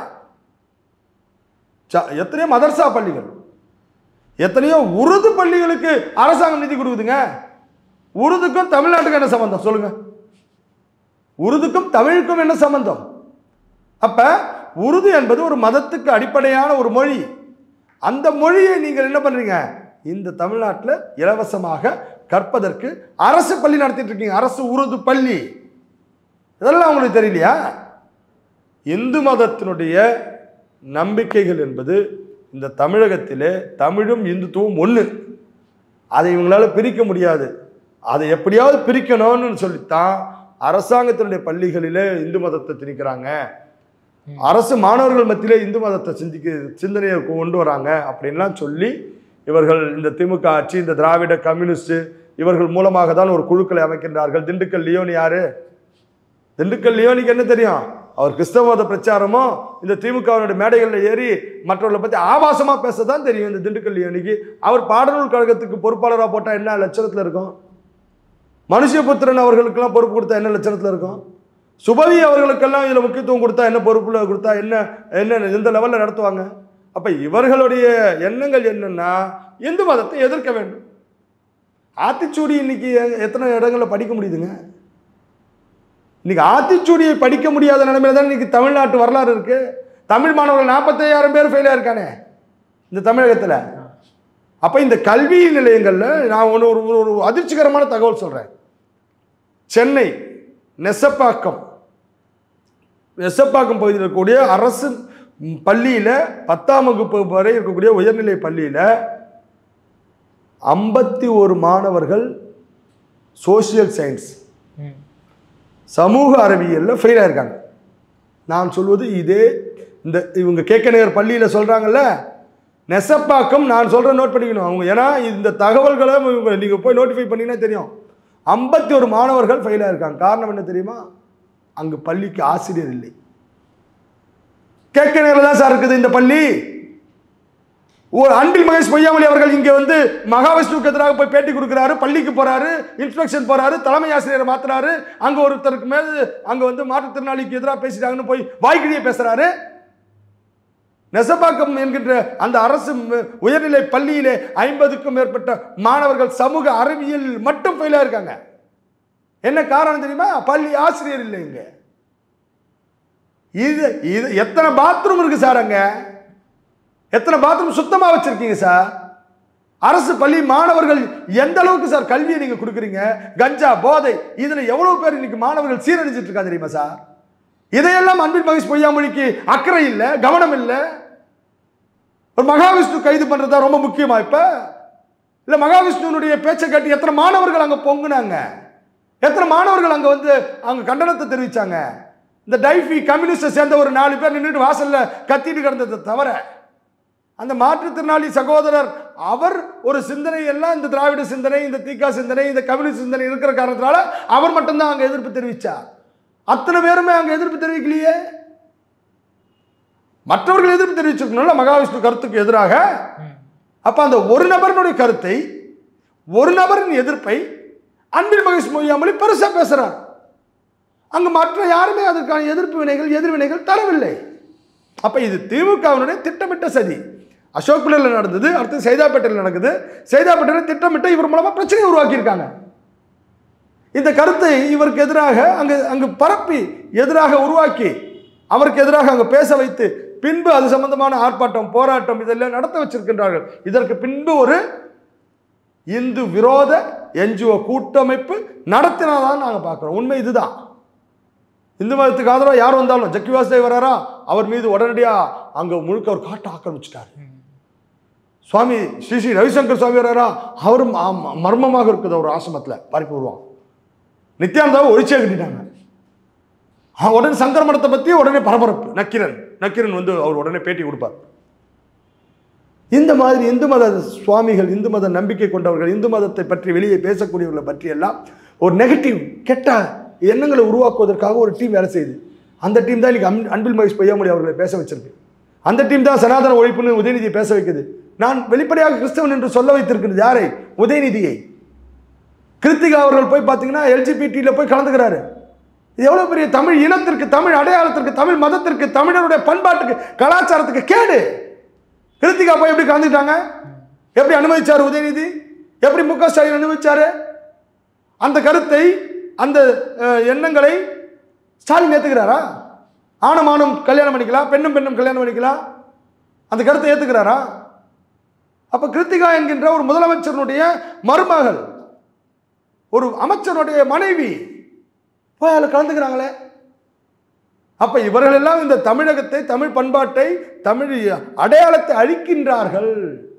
ச- எத்தனையோ மதர்சா பள்ளிகள் எத்தனையோ உருது பள்ளிகளுக்கு அரசாங்கம் நிதி கொடுக்குதுங்க உருதுக்கும் தமிழ்நாட்டுக்கும் என்ன சம்பந்தம் சொல்லுங்க உருதுக்கும் தமிழுக்கும் என்ன சம்பந்தம் அப்ப உருது என்பது ஒரு மதத்துக்கு அடிப்படையான ஒரு மொழி அந்த மொழியை நீங்கள் என்ன பண்றீங்க இந்த தமிழ்நாட்டில் இலவசமாக கற்பதற்கு அரசு பள்ளி நடத்திட்டு இருக்கீங்க அரசு உருது பள்ளி இதெல்லாம் உங்களுக்கு தெரியலையா இந்து மதத்தினுடைய நம்பிக்கைகள் என்பது இந்த தமிழகத்திலே தமிழும் இந்துத்துவம் ஒன்று அதை இவங்களால பிரிக்க முடியாது அதை எப்படியாவது பிரிக்கணும்னு சொல்லித்தான் அரசாங்கத்தினுடைய பள்ளிகளிலே இந்து மதத்தை திணிக்கிறாங்க அரசு மாணவர்கள் மத்தியிலே இந்து மதத்தை சிந்திக்க சிந்தனையை கொண்டு வராங்க அப்படின்லாம் சொல்லி இவர்கள் இந்த திமுக ஆட்சி இந்த திராவிட கம்யூனிஸ்ட் இவர்கள் மூலமாக தான் ஒரு குழுக்களை அமைக்கின்றார்கள் திண்டுக்கல் லியோனி யாரு திண்டுக்கல் லியோனிக்கு என்ன தெரியும் அவர் கிறிஸ்தவ மத பிரச்சாரமோ இந்த திமுகவினுடைய மேடைகளில் ஏறி மற்றவர்களை பற்றி ஆபாசமாக பேச தான் தெரியும் இந்த திண்டுக்கல் லியோனிக்கு அவர் பாடநூல் கழகத்துக்கு பொறுப்பாளராக போட்டால் என்ன லட்சணத்தில் இருக்கும் மனுஷபுத்திரன் அவர்களுக்கெல்லாம் பொறுப்பு கொடுத்தா என்ன லட்சணத்தில் இருக்கும் சுபவி அவர்களுக்கெல்லாம் இதில் முக்கியத்துவம் கொடுத்தா என்ன பொறுப்புல கொடுத்தா என்ன என்ன எந்த லெவலில் நடத்துவாங்க அப்போ இவர்களுடைய எண்ணங்கள் என்னன்னா இந்து மதத்தை எதிர்க்க வேண்டும் ஆத்திச்சூடி இன்னைக்கு எ- எத்தனை இடங்களில் படிக்க முடியுதுங்க இன்னைக்கு ஆத்திச்சூடியை படிக்க முடியாத நிலைமையில தான் இன்னைக்கு தமிழ்நாட்டு வரலாறு இருக்கு தமிழ் மாணவர்கள் நாற்பத்தையாயிரம் பேர் ஃபெயிலாக இருக்கானே இந்த தமிழகத்தில் அப்போ இந்த கல்வி நிலையங்களில் நான் ஒன்று ஒரு ஒரு- ஒரு அதிர்ச்சிகரமான தகவல் சொல்கிறேன் சென்னை நெசப்பாக்கம் நெசப்பாக்கம் பகுதியில் இருக்கக்கூடிய அரசு பள்ளியில் பத்தாம் வகுப்பு வரை இருக்கக்கூடிய உயர்நிலை பள்ளியில் ஐம்பத்தி ஒரு மாணவர்கள் சோஷியல் சயின்ஸ் ம் சமூக அறிவியலில் ஃபெயில் ஆயிருக்காங்க நான் சொல்வது இதே இந்த இவங்க கேட்க நேர் பள்ளியில் சொல்கிறாங்கல்ல நெசப்பாக்கம் நான் சொல்கிற நோட் பண்ணிக்கணும் அவங்க ஏன்னா இந்த தகவல்களை இவங்க நீங்கள் போய் நோட்டிஃபை பண்ணிங்கன்னா தெரியும் ஐம்பத்தி ஒரு மாணவர்கள் ஃபெயில் ஆயிருக்காங்க காரணம் என்ன தெரியுமா அங்கு பள்ளிக்கு ஆசிரியர் இல்லை கேட்க நேரில் தான் சார் இருக்குது இந்த பள்ளி ஒரு அன்பில் மகேஷ் பொய்யாமொழி அவர்கள் இங்கே வந்து மகாவிஷ்ணுவுக்கு எதிராக போய் பேட்டி கொடுக்குறாரு பள்ளிக்கு போறாரு இன்ஸ்பெக்ஷன் போறாரு தலைமை ஆசிரியரை மாத்துறாரு அங்க ஒருத்தருக்கு மேல் அங்க வந்து மாற்றுத்திறனாளிக்கு எதிராக பேசிட்டாங்கன்னு போய் வாய்க்கிழியே பேசுறாரு நெசப்பாக்கம் என்கின்ற அந்த அரசு ம- உயர்நிலை பள்ளியிலே ஐம்பதுக்கும் மேற்பட்ட மாணவர்கள் சமூக அறிவியல் மட்டும் ஃபெயிலாக இருக்காங்க என்ன காரணம் தெரியுமா பள்ளி ஆசிரியர் இல்லை இங்க இது இது எத்தனை பாத்ரூம் இருக்கு சார் அங்க எத்தனை பாத்ரூம் சுத்தமாக வச்சிருக்கீங்க சார் அரசு பள்ளி மாணவர்கள் எந்த அளவுக்கு சார் கல்வியை நீங்க கொடுக்குறீங்க கஞ்சா போதை இதுல எவ்வளவு பேர் இன்னைக்கு மாணவர்கள் சீரழிச்சிட்டு இருக்கா தெரியுமா சார் இதையெல்லாம் அன்பில் மகேஷ் பொய்யாமொழிக்கு அக்கறை இல்லை கவனம் இல்லை ஒரு மகாவிஷ்ணு கைது பண்றதா ரொம்ப முக்கியமா இப்ப இல்ல மகாவிஷ்ணுனுடைய பேச்சை கேட்டு எத்தனை மாணவர்கள் அங்க பொங்குனாங்க எத்தனை மாணவர்கள் அங்க வந்து அவங்க கண்டனத்தை தெரிவிச்சாங்க இந்த டைஃபி கம்யூனிஸ்டை சேர்ந்த ஒரு நாலு பேர் நின்றுட்டு வாசல்ல கத்திட்டு கிடந்ததை தவிர அந்த மாற்றுத்திறனாளி சகோதரர் அவர் ஒரு சிந்தனை எல்லாம் இந்த திராவிட சிந்தனை இந்த தீக்கா சிந்தனை இந்த கம்யூனிஸ்ட் சிந்தனை இருக்கிற காரணத்தினால அவர் மட்டும்தான் அங்க எதிர்ப்பு தெரிவிச்சார் அத்தனை பேருமே அங்க எதிர்ப்பு தெரிவிக்கலையே மற்றவர்கள் எதிர்ப்பு தெரிவிச்சிருக்கணும்ல மகாவிஷ்ணு கருத்துக்கு எதிராக ம் அப்ப அந்த ஒரு நபரினுடைய கருத்தை ஒரு நபரின் எதிர்ப்பை அன்பில் மகேஷ் மொய்யாமொழி பெருசா பேசுறார் அங்கு மற்ற யாருமே அதற்கான எதிர்ப்பு வினைகள் எதிர்வினைகள் தரவில்லை அப்ப இது திமுகவினுடைய திட்டமிட்ட சதி அசோக் பிள்ளையில் நடந்தது அடுத்து சைதாப்பேட்டையில் நடக்குது சைதாப்பேட்டையில் திட்டமிட்டு இவர் மூலமா பிரச்சனையை உருவாக்கியிருக்காங்க இந்த கருத்தை இவருக்கு எதிராக அங்கு அங்கு பரப்பி எதிராக உருவாக்கி அவருக்கு எதிராக அங்கு பேச வைத்து பின்பு அது சம்பந்தமான ஆர்ப்பாட்டம் போராட்டம் இதெல்லாம் நடத்த வச்சிருக்கின்றார்கள் இதற்கு பின்பு ஒரு இந்து விரோத என்ஜிஓ கூட்டமைப்பு நடத்தினாதான் நாங்கள் பார்க்குறோம் உண்மை இதுதான் இந்து மதத்துக்கு ஆதரவாக யார் வந்தாலும் ஜக்கி வாசுதேவ் வராரா அவர் மீது உடனடியாக அங்கே முழுக்க அவர் காட்ட ஆக்கிரமிச்சிட்டார் சுவாமி ஸ்ரீ ஸ்ரீ ரவிசங்கர் சுவாமி வராரா அவரும் ஆ- மர்மமாக இருக்குது ஒரு ஆசிரமத்தில் பறிப்பு வருவான் நித்யானந்தாவை ஒழிச்சே கட்டிட்டாங்க ஆ, உடனே சங்கர மடத்தை பற்றி உடனே பரபரப்பு நக்கிரன் நக்கிரன் வந்து அவர் உடனே பேட்டி கொடுப்பார் இந்த மாதிரி இந்து மத சுவாமிகள் இந்து மத நம்பிக்கை கொண்டவர்கள் இந்து மதத்தை பற்றி வெளியே பேசக்கூடியவர்களை பற்றி எல்லாம் ஒரு நெகட்டிவ் கெட்ட எண்ணங்களை உருவாக்குவதற்காக ஒரு டீம் வேலை செய்யுது அந்த டீம் தான் இன்னைக்கு அன்- அன்பில் மகேஷ் பொய்யாமொழி அவர்களை பேச வச்சிருக்கு அந்த டீம் தான் சனாதன ஒழிப்புன்னு உதயநிதியை பேச வைக்குது நான் வெளிப்படையாக கிறிஸ்தவன் என்று சொல்ல வைத்திருக்கிறது யாரை உதயநிதியை கிருத்திகா அவர்கள் போய் பார்த்தீங்கன்னா எல்ஜிபிடியில் போய் கலந்துக்கிறாரு இது எவ்வளோ பெரிய தமிழ் இனத்திற்கு தமிழ் அடையாளத்திற்கு தமிழ் மதத்திற்கு தமிழருடைய பண்பாட்டுக்கு கலாச்சாரத்துக்கு கேடு கிருத்திகா போய் எப்படி கலந்துக்கிட்டாங்க எப்படி அனுமதிச்சார் உதயநிதி எப்படி மு க ஸ்டாலின் அனுமதிச்சாரு அந்த கருத்தை அந்த அஹ், எண்ணங்களை ஸ்டாலின் ஏத்துக்கிறாரா ஆணும் ஆணும் கல்யாணம் பண்ணிக்கலாம் பெண்ணும் பெண்ணும் கல்யாணம் பண்ணிக்கலாம் அந்த கருத்தை ஏத்துக்கிறாரா அப்ப கிருத்திகா என்கின்ற ஒரு முதலமைச்சருடைய மருமகள் ஒரு அமைச்சருடைய மனைவி போய் அதில் கலந்துக்கிறாங்களே அப்ப இவர்கள் எல்லாம் இந்த தமிழகத்தை தமிழ் பண்பாட்டை தமிழ் அடையாளத்தை அழிக்கின்றார்கள்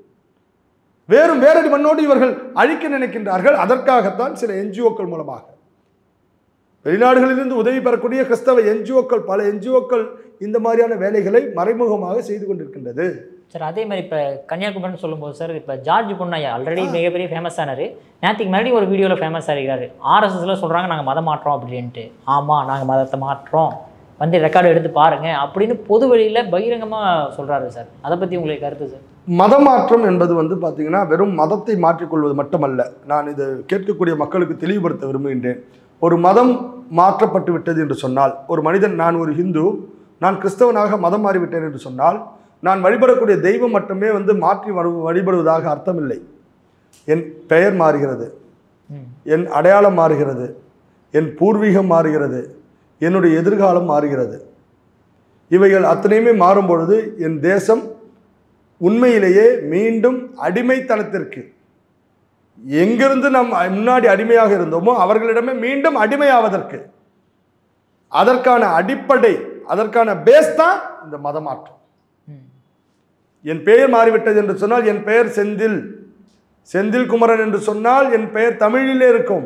வேறும் வேறடி மண்ணோடு இவர்கள் அழிக்க நினைக்கின்றார்கள் அதற்காகத்தான் சில என்ஜிஓக்கள் மூலமாக வெளிநாடுகளிலிருந்து உதவி பெறக்கூடிய கிறிஸ்தவ என்ஜிஓக்கள் பல என்ஜிஓக்கள் இந்த மாதிரியான வேலைகளை மறைமுகமாக செய்து கொண்டிருக்கின்றது சார் அதே மாதிரி இப்போ கன்னியாகுமரின்னு சொல்லும்போது சார் இப்போ ஜார்ஜ் பொன்னையா ஆல்ரெடி மிகப்பெரிய ஃபேமஸ் ஆனார் நேற்றுக்கு முன்னாடி ஒரு வீடியோவில் ஃபேமஸ் ஆகிருக்காரு ஆர்எஸ்எஸ்ல சொல்கிறாங்க நாங்கள் மதம் மாற்றோம் அப்படின்ட்டு ஆமாம் நாங்கள் மதத்தை மாற்றோம் வந்து ரெக்கார்டு எடுத்து பாருங்க அப்படின்னு பொது வெளியில் பகிரங்கமாக சொல்கிறாரு சார் அதை பற்றி உங்களுக்கு கருத்து சார் மதமாற்றம் என்பது வந்து பார்த்தீங்கன்னா வெறும் மதத்தை மாற்றிக்கொள்வது மட்டுமல்ல நான் இதை கேட்கக்கூடிய மக்களுக்கு தெளிவுபடுத்த விரும்புகின்றேன் ஒரு மதம் மாற்றப்பட்டு விட்டது என்று சொன்னால் ஒரு மனிதன் நான் ஒரு ஹிந்து நான் கிறிஸ்தவனாக மதம் மாறிவிட்டேன் என்று சொன்னால் நான் வழிபடக்கூடிய தெய்வம் மட்டுமே வந்து மாற்றி வரு- வழிபடுவதாக அர்த்தமில்லை என் பெயர் மாறுகிறது ம் என் அடையாளம் மாறுகிறது என் பூர்வீகம் மாறுகிறது என்னுடைய எதிர்காலம் மாறுகிறது இவைகள் அத்தனையுமே மாறும் பொழுது என் தேசம் உண்மையிலேயே மீண்டும் அடிமைத்தனத்திற்கு எங்கிருந்து நாம் முன்னாடி அடிமையாக இருந்தோமோ அவர்களிடமே மீண்டும் அடிமையாவதற்கு அதற்கான அடிப்படை அதற்கான பேஸ் தான் இந்த மதமாற்றம் ம் என் பெயர் மாறிவிட்டது என்று சொன்னால் என் பெயர் செந்தில் செந்தில் குமரன் என்று சொன்னால் என் பெயர் தமிழிலே இருக்கும்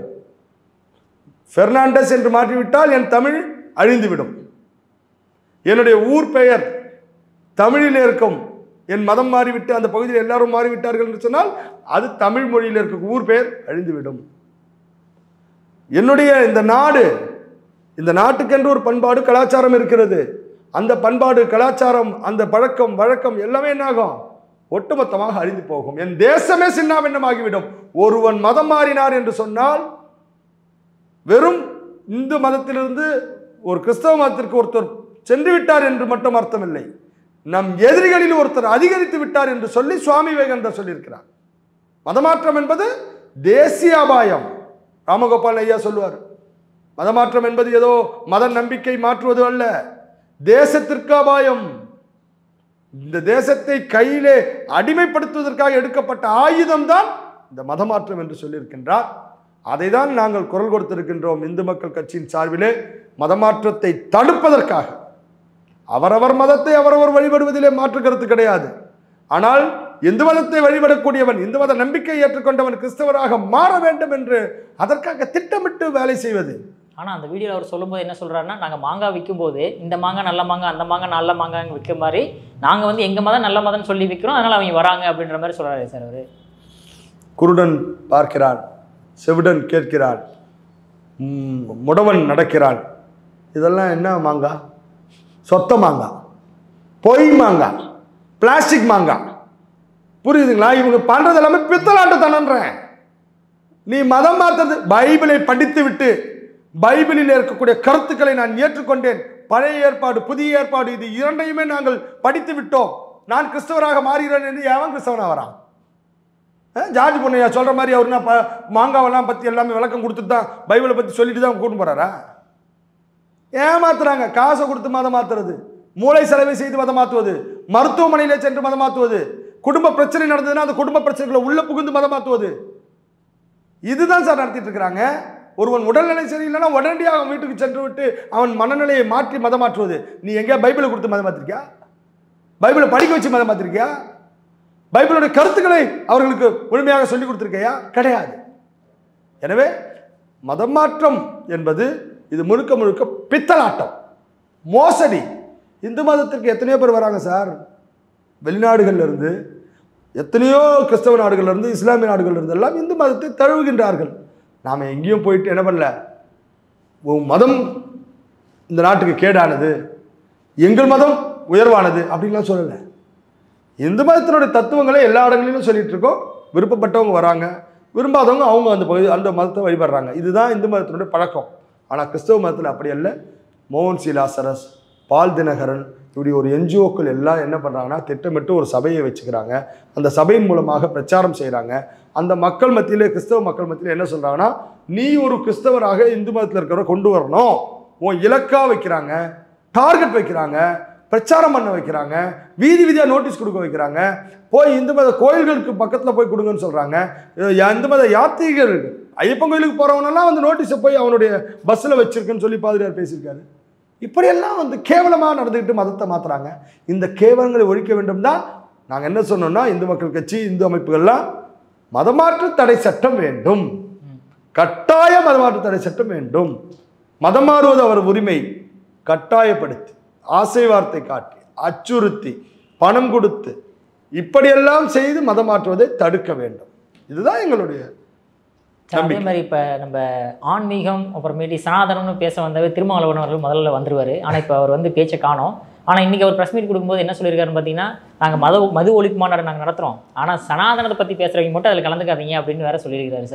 பெர்னாண்டஸ் என்று மாற்றிவிட்டால் என் தமிழ் அழிந்துவிடும் என்னுடைய ஊர் பெயர் தமிழிலே இருக்கும் என் மதம் மாறிவிட்டு அந்த பகுதியில் எல்லாரும் மாறிவிட்டார்கள் என்று சொன்னால் அது தமிழ் மொழியில் இருக்கும் ஊர் பெயர் அழிந்துவிடும் என்னுடைய இந்த நாடு இந்த நாட்டுக்கென்று ஒரு பண்பாடு கலாச்சாரம் இருக்கிறது அந்த பண்பாடு கலாச்சாரம் அந்த பழக்கம் வழக்கம் எல்லாமே என்னாகும் ஒட்டுமொத்தமாக அழிந்து போகும் என் தேசமே சின்னாபின்னமாகிவிடும் ஒருவன் மதம் மாறினார் என்று சொன்னால் வெறும் இந்து மதத்திலிருந்து ஒரு கிறிஸ்தவ மதத்திற்கு ஒருத்தர் சென்று விட்டார் என்று மட்டும் அர்த்தமில்லை நம் எதிரிகளில் ஒருத்தர் அதிகரித்து விட்டார் என்று சொல்லி சுவாமி விவேகானந்தர் சொல்லியிருக்கிறார் மதமாற்றம் என்பது தேசிய அபாயம் ராமகோபால் ஐயா சொல்லுவார் மதமாற்றம் என்பது ஏதோ மத நம்பிக்கை மாற்றுவது அல்ல தேசத்திற்கு அபாயம் இந்த தேசத்தை கையிலே அடிமைப்படுத்துவதற்காக எடுக்கப்பட்ட ஆயுதம்தான் இந்த மதமாற்றம் என்று சொல்லியிருக்கின்றார் அதை தான் நாங்கள் குரல் கொடுத்திருக்கின்றோம் இந்து மக்கள் கட்சியின் சார்பிலே மதமாற்றத்தை தடுப்பதற்காக அவரவர் மதத்தை அவரவர் வழிபடுவதிலே மாற்று கருத்து கிடையாது ஆனால் இந்து மதத்தை வழிபடக்கூடியவன் இந்து மத நம்பிக்கை ஏற்றுக்கொண்டவன் கிறிஸ்தவராக மாற வேண்டும் என்று அதற்காக திட்டமிட்டு வேலை செய்வது ஆனால் அந்த வீடியோவில் அவர் சொல்லும்போது என்ன சொல்கிறாருன்னா நாங்கள் மாங்காய் விற்கும்போது இந்த மாங்காய் நல்ல மாங்காய் அந்த மாங்காய் நல்ல மாங்காய் விற்க மாதிரி நாங்கள் வந்து எங்கள் மதம் நல்ல மதம்னு சொல்லி விற்கிறோம் அதனால் அவங்க வராங்க அப்படின்ற மாதிரி சொல்கிறாரு சார் அவர் குருடன் பார்க்கிறான் செவிடன் கேட்கிறான் ம், முடவன் நடக்கிறான் இதெல்லாம் என்ன மாங்காய் சொத்த மாங்காய் பொய் மாங்காய் பிளாஸ்டிக் மாங்காய் புரியுதுங்களா இவங்க பண்றது எல்லாமே பித்தலாட்டத்தனன்றேன் நீ மதம் மாற்றுறது பைபிளை படித்து விட்டு பைபிளில் இருக்கக்கூடிய கருத்துக்களை நான் ஏற்றுக்கொண்டேன் பழைய ஏற்பாடு புதிய ஏற்பாடு இது இரண்டையுமே நாங்கள் படித்து விட்டோம் நான் கிறிஸ்தவராக மாறுகிறேன் என்று எவன் கிறிஸ்தவனா வரான் அஹ், ஜார்ஜ் பொண்ணையா சொல்ற மாதிரி அவர் நான் ப- மாங்காவெல்லாம் பற்றி எல்லாமே விளக்கம் கொடுத்துட்டு தான் பைபிளை பற்றி சொல்லிட்டு தான் கூட்டு போறாரா ஏமாத்துறாங்க காசை கொடுத்து மதம் மாத்துறது மூளை செலவை செய்து மதம் மாத்துவது மருத்துவமனையிலே சென்று மதம் மாத்துவது குடும்ப பிரச்சனை நடந்ததுன்னா அந்த குடும்ப பிரச்சனைகளை உள்ள புகுந்து மதம் மாத்துவது இதுதான் சார் நடத்திட்டு இருக்கிறாங்க ஒருவன் உடல்நிலை சரியில்லைன்னா உடனடியாக அவன் வீட்டுக்கு சென்று விட்டு அவன் மனநிலையை மாற்றி மதம் மாற்றுவது நீ எங்கேயா பைபிளை கொடுத்து மதம் மாத்திருக்கியா பைபிளை படிக்க வச்சு மதம் மாத்திருக்கியா பைபிளுடைய கருத்துக்களை அவர்களுக்கு முழுமையாக சொல்லிக் கொடுத்துருக்கையா கிடையாது எனவே மதம் மாற்றம் என்பது இது முழுக்க முழுக்க பித்தலாட்டம் மோசடி இந்து மதத்திற்கு எத்தனையோ பேர் வராங்க சார் வெளிநாடுகள்ல இருந்து எத்தனையோ கிறிஸ்தவ நாடுகள்ல இருந்து இஸ்லாமிய நாடுகள்ல இருந்து எல்லாம் இந்து மதத்தை தழுவுகின்றார்கள் நாம் எங்கேயும் போயிட்டு என்ன பண்ணல உன் மதம் இந்த நாட்டுக்கு கேடானது எங்கள் மதம் உயர்வானது அப்படின்லாம் சொல்லலை இந்து மதத்தினுடைய தத்துவங்களை எல்லா இடங்களிலும் சொல்லிட்டு இருக்கோம் விருப்பப்பட்டவங்க வராங்க விரும்பாதவங்க அவங்க அந்த பகுதி அந்த மதத்தை வழிபடுறாங்க இதுதான் இந்து மதத்தினுடைய பழக்கம் ஆனால் கிறிஸ்தவ மதத்தில் அப்படி அல்ல மோகன் சீலாசரஸ் பால் தினகரன் இப்படி ஒரு என்ஜிஓக்கள் எல்லாம் என்ன பண்ணுறாங்கன்னா திட்டமிட்டு ஒரு சபையை வச்சுக்கிறாங்க அந்த சபையின் மூலமாக பிரச்சாரம் செய்கிறாங்க அந்த மக்கள் மத்தியிலே கிறிஸ்தவ மக்கள் மத்தியில் என்ன சொல்கிறாங்கன்னா நீ ஒரு கிறிஸ்தவராக இந்து மதத்தில் இருக்கிறவரை கொண்டு வரணும் உன் இலக்கா வைக்கிறாங்க டார்கெட் வைக்கிறாங்க பிரச்சாரம் பண்ண வைக்கிறாங்க வீதி வீதியாக நோட்டீஸ் கொடுக்க வைக்கிறாங்க போய் இந்து மத கோயில்களுக்கு பக்கத்தில் போய் கொடுங்கன்னு சொல்கிறாங்க இந்து மத யாத்திரிகர் ஐயப்பன் கோயிலுக்கு போகிறவனெல்லாம் வந்து நோட்டீஸை போய் அவனுடைய பஸ்ஸில் வச்சிருக்குன்னு சொல்லி பாதிரியார் பேசியிருக்காரு இப்படியெல்லாம் வந்து கேவலமாக நடந்துக்கிட்டு மதத்தை மாற்றுறாங்க இந்த கேவலங்களை ஒழிக்க வேண்டும் தான் நாங்கள் என்ன சொன்னோம்னா இந்து மக்கள் கட்சி இந்து அமைப்புகள்லாம் மதமாற்று தடை சட்டம் வேண்டும் கட்டாய மதமாற்று தடை சட்டம் வேண்டும் மதம் மாறுவது அவர் உரிமை கட்டாயப்படுத்தி ஆசை வார்த்தை காட்டி அச்சுறுத்தி பணம் கொடுத்து இப்படியெல்லாம் செய்து மதம் மாற்றுவதை தடுக்க வேண்டும் இதுதான் எங்களுடைய சரி, அதே மாதிரி இப்போ நம்ம ஆன்மீகம் அப்புறமேட்டி சனாதனம்னு பேச வந்தவர் திருமாவளவன் அவர்கள் முதல்ல வந்துருவார் ஆனால் இப்போ அவர் வந்து பேச்சை காணோம் ஆனால் இன்றைக்கி அவர் ப்ரெஸ் மீட் கொடுக்கும்போது என்ன சொல்லியிருக்காருன்னு பார்த்தீங்கன்னா நாங்கள் மத மது ஒழிப்பு மாநாடு நாங்கள் நடத்துகிறோம் ஆனால் சனாதனத்தை பற்றி பேசுகிறவங்க மட்டும் அதில் கலந்துக்காதீங்க அப்படின்னு வேற சொல்லியிருக்காரு சார் அது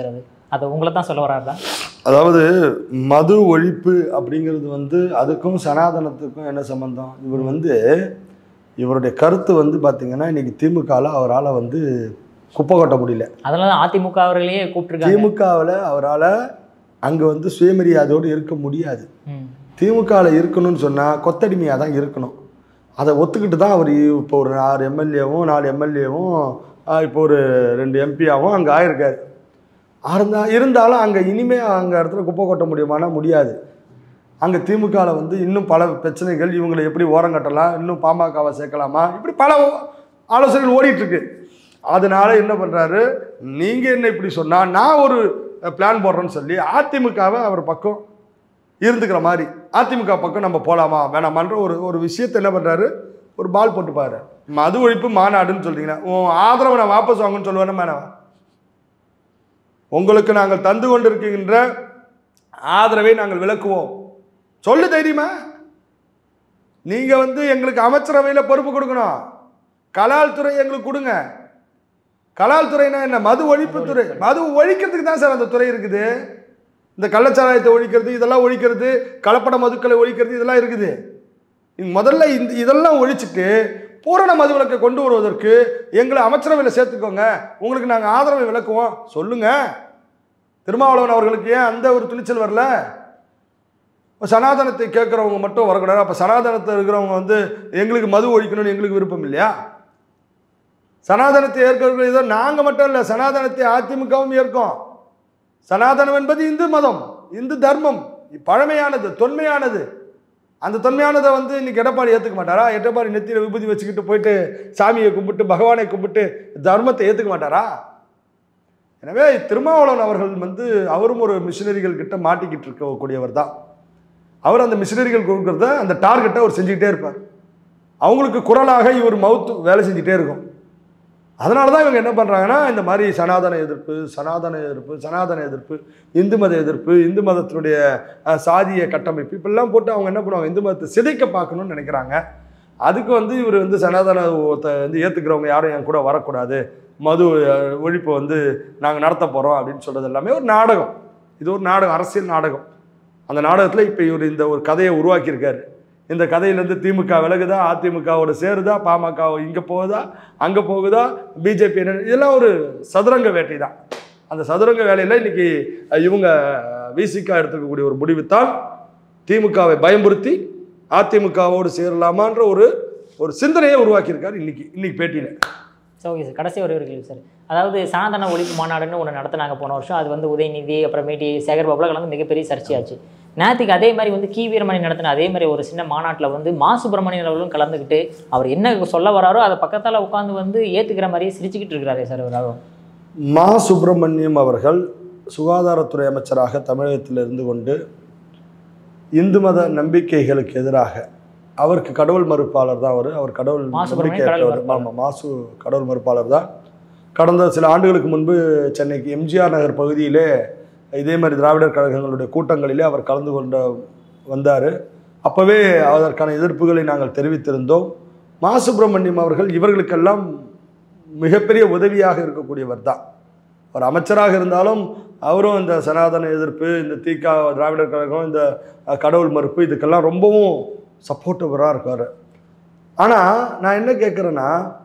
அதை உங்களை தான் சொல்ல வராருதா அதாவது மது ஒழிப்பு அப்படிங்கிறது வந்து அதுக்கும் சனாதனத்துக்கும் என்ன சம்பந்தம் இவர் வந்து இவருடைய கருத்து வந்து பார்த்தீங்கன்னா இன்னைக்கு திமுகவில் அவரால் வந்து குப்பை கொட்ட முடியல அதனால தான் அதிமுக அவர்களையே கூப்பிட்டுருக்காங்க திமுகவில் அவரால் அங்கே வந்து சுயமரியாதையோடு இருக்க முடியாது ம். திமுகவில் இருக்கணும்னு சொன்னால் கொத்தடிமையாக தான் இருக்கணும் அதை ஒத்துக்கிட்டு தான் அவர் இப்போ ஒரு ஆறு எம்எல்ஏவும் நாலு எம்எல்ஏவும் இப்போ ஒரு ரெண்டு எம்பியாவும் அங்கே ஆயிருக்காரு இருந்தா இருந்தாலும் அங்கே இனிமே அங்கே இடத்துல குப்பை கொட்ட முடியுமானா முடியாது அங்கே திமுகவில் வந்து இன்னும் பல பிரச்சனைகள் இவங்களை எப்படி ஓரம் கட்டலாம் இன்னும் பாமகவை சேர்க்கலாமா இப்படி பல ஆலோசனைகள் ஓடிட்டு இருக்கு அதனால என்ன பண்ணுறாரு நீங்கள் என்ன இப்படி சொன்னால் நான் ஒரு பிளான் போடுறேன்னு சொல்லி அதிமுகவை அவர் பக்கம் இருந்துக்கிற மாதிரி அதிமுக பக்கம் நம்ம போகலாமா வேணாமான்ற ஒரு ஒரு விஷயத்தை என்ன பண்ணுறாரு ஒரு பால் போட்டுப்பாரு மது ஒழிப்பு மாநாடுன்னு சொல்றீங்கன்னா உன் ஆதரவை நான் வாபஸ் வாங்கன்னு சொல்லுவேன்னா வேணாம் உங்களுக்கு நாங்கள் தந்து கொண்டிருக்கின்ற ஆதரவை நாங்கள் விளக்குவோம் சொல்லு தைரியமா நீங்க வந்து எங்களுக்கு அமைச்சரவையில் பொறுப்பு கொடுக்கணும் கலால் துறை எங்களுக்கு கொடுங்க கலால் துறைனா என்ன மது ஒழிப்பு துறை மது ஒழிக்கிறதுக்கு தான் சார் அந்த துறை இருக்குது இந்த கள்ளச்சாராயத்தை ஒழிக்கிறது இதெல்லாம் ஒழிக்கிறது கலப்பட மதுக்களை ஒழிக்கிறது இதெல்லாம் இருக்குது நீங்க முதல்ல இந்த இதெல்லாம் ஒழிச்சிட்டு பூரண மதுவிலக்கை கொண்டு வருவதற்கு எங்களை அமைச்சரவையில் சேர்த்துக்கோங்க உங்களுக்கு நாங்கள் ஆதரவை விளக்குவோம் சொல்லுங்க திருமாவளவன் அவர்களுக்கு ஏன் அந்த ஒரு துணிச்சல் வரல இப்ப சனாதனத்தை கேட்குறவங்க மட்டும் வரக்கூடாது அப்போ சனாதனத்தை இருக்கிறவங்க வந்து எங்களுக்கு மது ஒழிக்கணும்னு எங்களுக்கு விருப்பம் இல்லையா சனாதனத்தை ஏற்கிறவர்கள் ஏதோ நாங்கள் மட்டும் இல்லை சனாதனத்தை அதிமுகவும் ஏற்கும் சனாதனம் என்பது இந்து மதம் இந்து தர்மம் பழமையானது தொன்மையானது அந்த தொன்மையானதை வந்து இன்னைக்கு எடப்பாடி ஏற்றுக்க மாட்டாரா எடப்பாடி நெத்தியில் விபூதி வச்சுக்கிட்டு போயிட்டு சாமியை கும்பிட்டு பகவானை கும்பிட்டு தர்மத்தை ஏற்றுக்க மாட்டாரா எனவே திருமாவளவன் அவர்கள் வந்து அவரும் ஒரு மிஷினரிகள் கிட்ட மாட்டிக்கிட்டு இருக்கக்கூடியவர் தான் அவர் அந்த மிஷினரிகள் கொடுக்குறத அந்த டார்கெட்டை அவர் செஞ்சுக்கிட்டே இருப்பார் அவங்களுக்கு குரலாக இவர் மவுத் வேலை செஞ்சுட்டே இருக்கும் அதனால தான் இவங்க என்ன பண்ணுறாங்கன்னா இந்த மாதிரி சனாதன எதிர்ப்பு சனாதன எதிர்ப்பு சனாதன எதிர்ப்பு இந்து மத எதிர்ப்பு இந்து மதத்தினுடைய அஹ், சாதிய கட்டமைப்பு இப்படிலாம் போட்டு அவங்க என்ன பண்ணுவாங்க இந்து மதத்தை சிதைக்க பார்க்கணும்னு நினைக்கிறாங்க அதுக்கு வந்து இவர் வந்து சனாதனத்தை வந்து ஏற்றுக்கிறவங்க யாரும் என் கூட வரக்கூடாது மது அஹ், ஒழிப்பை வந்து நாங்கள் நடத்த போகிறோம் அப்படின்னு சொல்கிறது எல்லாமே ஒரு நாடகம் இது ஒரு நாடகம் அரசியல் நாடகம் அந்த நாடகத்தில் இப்போ இவர் இந்த ஒரு கதையை உருவாக்கியிருக்காரு இந்த கதையிலேருந்து திமுக விலகுதா அதிமுகவோட சேருதா பாமக இங்கே போகுதா அங்கே போகுதா பிஜேபி என்ன இதெல்லாம் ஒரு சதுரங்க வேட்டை தான் அந்த சதுரங்க வேலையில் இன்னைக்கு அஹ், இவங்க விசிகா எடுத்துக்கக்கூடிய ஒரு முடிவுத்தான் திமுகவை பயமுறுத்தி அதிமுகவோடு சேரலாமான்ற ஒரு ஒரு சிந்தனையை உருவாக்கியிருக்காரு இன்னைக்கு இன்னைக்கு பேட்டியில் சார் ஓகே சார் கடைசி ஒரு ஒரு கேள்வி சார் அதாவது சனாதன ஒழிப்பு மாநாடுன்னு ஒன்று நடத்தினாங்க போன வருஷம் அது வந்து உதயநிதி அப்புறமேட்டி சேகர் பாபுலாம் கலந்து மிகப்பெரிய சர்ச்சையாச்சு நேற்றுக்கு அதே மாதிரி வந்து கி வீரமணி நடத்தின அதே மாதிரி ஒரு சின்ன மாநாட்டில் வந்து மா சுப்பிரமணியன் அவர்களும் கலந்துக்கிட்டு அவர் என்ன சொல்ல வராரோ அதை பக்கத்தால் உட்காந்து வந்து ஏற்றுக்கிற மாதிரியே சிரிச்சுக்கிட்டு இருக்கிறாரே சார் அவராகும் மா சுப்பிரமணியம் அவர்கள் சுகாதாரத்துறை அமைச்சராக தமிழகத்தில் இருந்து கொண்டு இந்து மத நம்பிக்கைகளுக்கு எதிராக அவருக்கு கடவுள் மறுப்பாளர் தான் அவர் அவர் கடவுள் மா சுப்பிரமணியம் கடவுள் நம்பிக்கையற்றவர். மறுப்பாளர். ஆமாம் மாசு கடவுள் மறுப்பாளர் தான் கடந்த சில ஆண்டுகளுக்கு முன்பு சென்னைக்கு எம்ஜிஆர் நகர் பகுதியிலே இதே மாதிரி திராவிடர் கழகங்களுடைய கூட்டங்களிலே அவர் கலந்து கொண்ட வந்தார் அப்போவே அதற்கான எதிர்ப்புகளை நாங்கள் தெரிவித்திருந்தோம் மா சுப்பிரமணியம் அவர்கள் இவர்களுக்கெல்லாம் மிகப்பெரிய உதவியாக இருக்கக்கூடியவர் தான் அவர் அமைச்சராக இருந்தாலும் அவரும் இந்த சனாதன எதிர்ப்பு இந்த தீகா திராவிடர் கழகம் இந்த அஹ், கடவுள் மறுப்பு இதுக்கெல்லாம் ரொம்பவும் சப்போர்ட்டிவராக இருக்கார் ஆனால் நான் என்ன கேட்குறேன்னா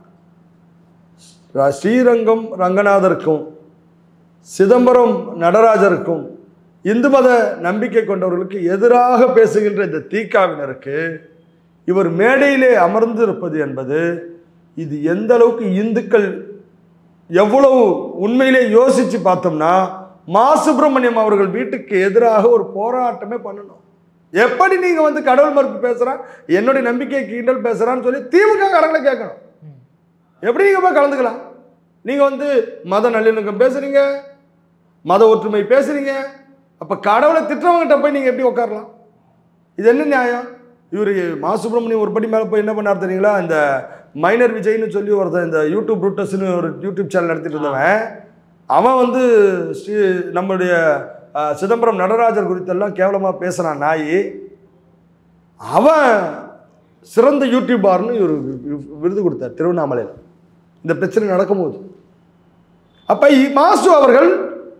ர- ஸ்ரீரங்கம் ரங்கநாதருக்கும் சிதம்பரம் நடராஜருக்கும் இந்து மத நம்பிக்கை கொண்டவர்களுக்கு எதிராக பேசுகின்ற இந்த தீக்காவினருக்கு இவர் மேடையிலே அமர்ந்து இருப்பது என்பது இது எந்த அளவுக்கு இந்துக்கள் எவ்வளவு உண்மையிலே யோசிச்சு பார்த்தோம்னா மா சுப்பிரமணியம் அவர்கள் வீட்டுக்கு எதிராக ஒரு போராட்டமே பண்ணணும் எப்படி நீங்க வந்து கடவுள் மறுப்பு பேசுறான் என்னுடைய நம்பிக்கை கிண்டல் பேசுறான்னு சொல்லி திமுக காரங்களை கேட்கணும் எப்படி நீங்க போய் கலந்துக்கலாம் நீங்க வந்து மத நல்லிணக்கம் பேசுறீங்க மத ஒற்றுமை பேசுறீங்க அப்ப கடவுளை திட்டுறவங்ககிட்ட போய் நீங்க எப்படி உட்காரலாம் இது என்ன நியாயம் இவர் மா சுப்பிரமணியம் ஒரு படி மேலே போய் என்ன பண்ணார் தெரியுங்களா இந்த மைனர் விஜய்னு சொல்லி ஒருத்தன் இந்த யூடியூப் ரூட்டர்ஸ்னு ஒரு யூடியூப் சேனல் நடத்திட்டு இருந்தவன் அவன் வந்து ஸ்ரீ நம்மளுடைய அஹ், சிதம்பரம் நடராஜர் குறித்தெல்லாம் கேவலமாக பேசுகிறான் நாய் அவன் சிறந்த யூடியூபார்னு இவர் விருது கொடுத்தார் திருவண்ணாமலையில் இந்த பிரச்சனை நடக்கும்போது அப்போ மாசு அவர்கள்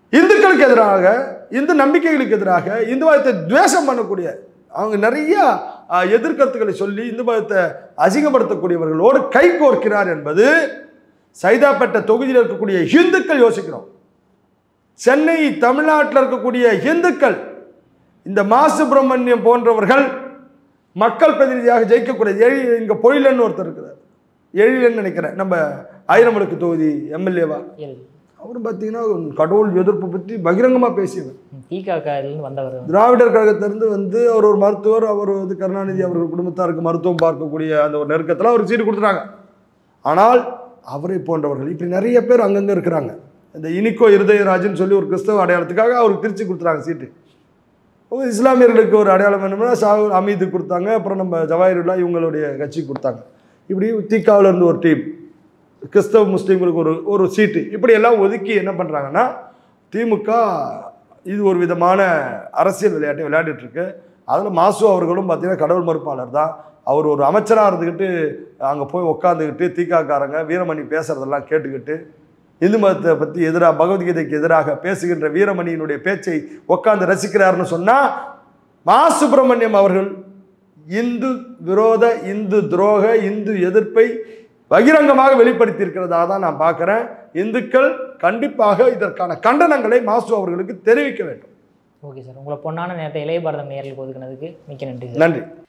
இந்துக்களுக்கு எதிராக இந்து நம்பிக்கைகளுக்கு எதிராக இந்து மதத்தை துவேஷம் பண்ணக்கூடிய அவங்க நிறைய அஹ், எதிர்கருத்துக்களை சொல்லி இந்து மதத்தை அசிங்கப்படுத்தக்கூடியவர்களோடு கை கோர்க்கிறார் என்பது சைதாப்பேட்டை தொகுதியில் இருக்கக்கூடிய இந்துக்கள் யோசிக்கிறோம் சென்னை தமிழ்நாட்டில் இருக்கக்கூடிய இந்துக்கள் இந்த மா சுப்பிரமணியம் போன்றவர்கள் மக்கள் பிரதிநிதியாக ஜெயிக்கக்கூடிய எழி இங்கே பொழிலன்னு ஒருத்தர் இருக்கிறார் எழிலன்னு நினைக்கிறேன் நம்ம ஆயிரமலுக்கு தொகுதி எம்எல்ஏவா எழுது அவர் பார்த்தீங்கன்னா கடவுள் எதிர்ப்பு பற்றி பகிரங்கமாக பேசியவர் தீகாக்காரிலிருந்து வந்தவர் திராவிடர் கழகத்திலிருந்து வந்து அவர் ஒரு மருத்துவர் அவர் வந்து கருணாநிதி அவர்கள் குடும்பத்தாருக்கு மருத்துவம் பார்க்கக்கூடிய அந்த ஒரு நெருக்கத்தில் அவருக்கு சீட்டு கொடுத்துறாங்க ஆனால் அவரை போன்றவர்கள் இப்படி நிறைய பேர் அங்கங்கே இருக்கிறாங்க இந்த இனிக்கோ இருதயராஜன் சொல்லி ஒரு கிறிஸ்தவ அடையாளத்துக்காக அவருக்கு திருச்சி கொடுத்துறாங்க சீட்டு அப்போ இஸ்லாமியர்களுக்கு ஒரு அடையாளம் வேணும்னா ஷாகுல் அமீது கொடுத்தாங்க அப்புறம் நம்ம ஜவாஹிருல்லா இவங்களுடைய கட்சி கொடுத்தாங்க இப்படி திகாவுல இருந்து ஒரு டீம் கிறிஸ்தவ முஸ்லீம்களுக்கு ஒரு ஒரு சீட்டு இப்படி எல்லாம் ஒதுக்கி என்ன பண்ணுறாங்கன்னா திமுக இது ஒரு விதமான அரசியல் விளையாட்டை விளையாடிட்டு இருக்கு அதில் மாசு அவர்களும் பார்த்தீங்கன்னா கடவுள் மறுப்பாளர் தான் அவர் ஒரு அமைச்சராக இருந்துக்கிட்டு அங்கே போய் உட்காந்துக்கிட்டு தீகாக்காரங்க வீரமணி பேசுகிறதெல்லாம் கேட்டுக்கிட்டு இந்து மதத்தை பற்றி எதிராக பகவத்கீதைக்கு எதிராக பேசுகின்ற வீரமணியினுடைய பேச்சை உட்காந்து ரசிக்கிறாருன்னு சொன்னால் மா சுப்பிரமணியம் அவர்கள் இந்து விரோத இந்து துரோக இந்து எதிர்ப்பை பகிரங்கமாக வெளிப்படுத்தியிருக்கிறதா தான் நான் பார்க்குறேன் இந்துக்கள் கண்டிப்பாக இதற்கான கண்டனங்களை மாசு அவர்களுக்கு தெரிவிக்க வேண்டும் ஓகே சார் உங்களை பொன்னான நேரத்தை இளைய பாரதம் நேரில் ஒதுக்குனதுக்கு மிக்க நன்றி சார் நன்றி